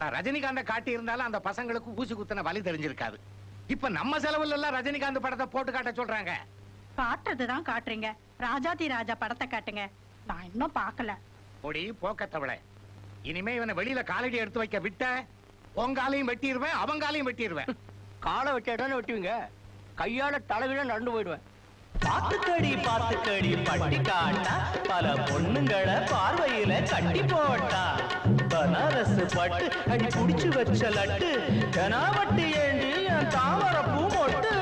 ரஜினிகாந்த காட்டி இருந்தாலும் அந்த பசங்களுக்கு ஊசி குத்துன வலி தெரிஞ்சிருக்காது இப்ப நம்ம செலவுல எல்லாம் ரஜினிகாந்த் படத்தை போட்டு காட்ட சொல்றாங்க காட்டுறதுதான் காட்டுறீங்க ராஜாதி ராஜா படத்தை காட்டுங்க நான் இன்னும் பார்க்கல பொடி போக்கத்தவளை இனிமே இவனை வெளியில காலடி எடுத்து வைக்க விட்ட உங்காலையும் வெட்டிடுவேன் அவங்காலையும் வெட்டிடுவேன் காலை வெட்டாடான்னு வெட்டுவீங்க கையால தலைவிட நடந்து போயிடுவேன் பாத்துக்கடி பாத்துக்கடி பட்டி காட்டா பல பொண்ணுங்களை பார்வையில கட்டி போட்டா பனாரஸ் பட்டு அடி புடிச்சு வச்ச லட்டு கனாவட்டி ஏண்டி என் தாமர பூ மொட்டு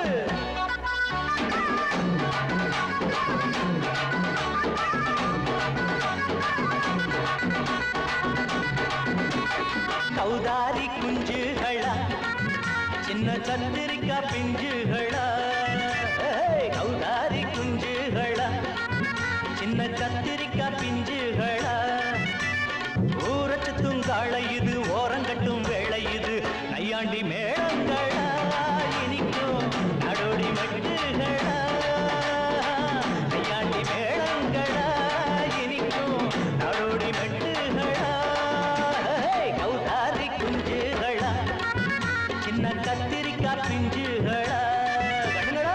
கௌதாரி குஞ்சுகளா சின்ன சந்திரிக்கா பிஞ்சுகளா ஏய், கௌதாரி குஞ்சுகளா சின்ன கத்திரிக்கா பிஞ்சுகளா ஊரத்து துங்காள இது ஓரங்கட்டும் வேளை இது நையாண்டி மேளங்களா இனிக்கும் நடோடி மட்டுகளா நையாண்டி மேளங்களா இனிக்கும் நடோடி மட்டுகளா ஏய், கௌதாரி குஞ்சுகளா சின்ன கத்திரிக்கா பிஞ்சுகளா கண்களா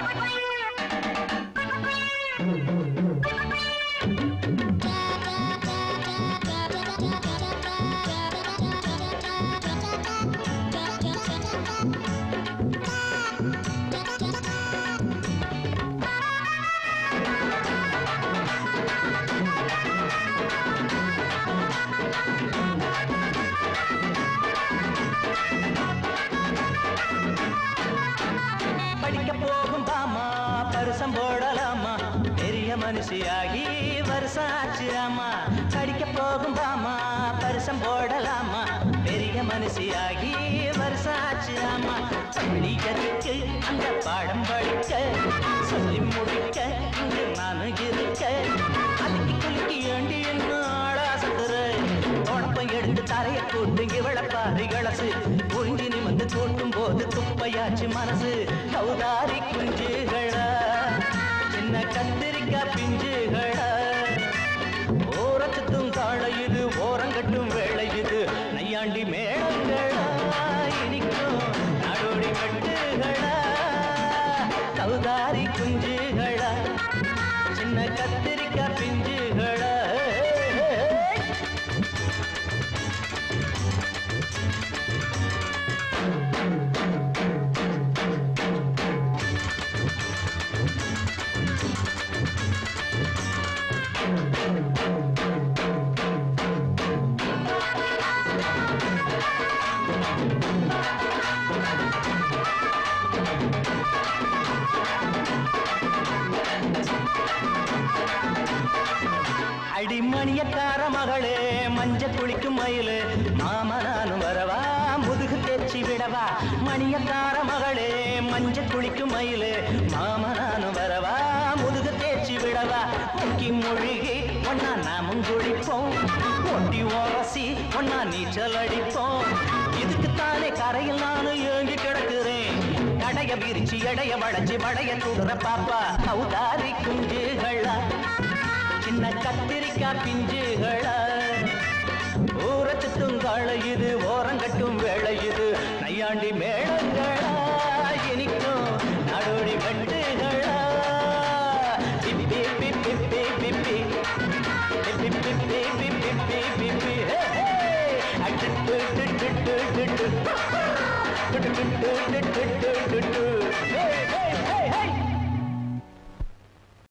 படிக்க போகும் பாமா பரிசம் போடலாமா பெரிய மனுஷியாகி வருஷம் ஆச்சு ஆமா படிக்க போகும் பாமா பரிசம் போடலாமா பெரிய மனுஷியாகி வருஷம் ஆச்சு ஆமா பள்ளியதுக்கு அந்த பாடம் படிக்க சொல்லி முடிக்க இங்கு நானு இருக்க அதுக்கு குலுக்கி ஏண்டி என்ன ஆளாசத்துற உடப்பம் எடுத்து தரைய கூட்டு இவளப்பாரி கலசு ஒழுங்கி நிமிந்து கூட்டும் போது துப்பையாச்சு மனசு கௌதாரி குஞ்சுகளா சின்ன கத்திரிக்கா பிஞ்சுகளா ஓரத்துட்டும் தாழ இது ஓரங்கட்டும் வேளை இது நையாண்டி மேளங்களா இனிக்கும் நாடோடி கட்டுகளா கௌதாரி குஞ்சுகளா சின்ன கத்திரிக்கா பிஞ்சுகளா அடிமணியக்கார மகளே மஞ்ச குளிக்கும் மயிலு மாம நானும் வரவா முதுகு தேய்ச்சி விடவா மணியக்கார மகளே மஞ்ச குளிக்கும் மயிலு மாம நானும் வரவா முதுகு தேய்ச்சி விடவா முக்கி மொழிகி ஒன்னா நாமும் குளிப்போம் ஒட்டி ஓரசி ஒன்னா நீச்சல் அடிப்போம் இதுக்குத்தானே கரையில் நானும் ஏங்கி கிடக்குறேன் கடைய விரிச்சு எடைய வளைச்சு வளைய தூடுற பாப்பா கௌதாரி குஞ்சுகளா சின்ன கத்திரிக்கா பிஞ்சுகளா ஊரத்து துங்காள இது ஓரங்கட்டும் வேளை இது நையாண்டி மேளங்களா இனிக்கும் நாடோடி வெட்டுகளா பிப்பி பிப்பி பிப்பி பிப்பி பிப்பி பிப்பி பிப்பி பிப்பி பிப்பி ஹே ஹே அட்டு டு டு டு டு டு டு டு டு டு டு டு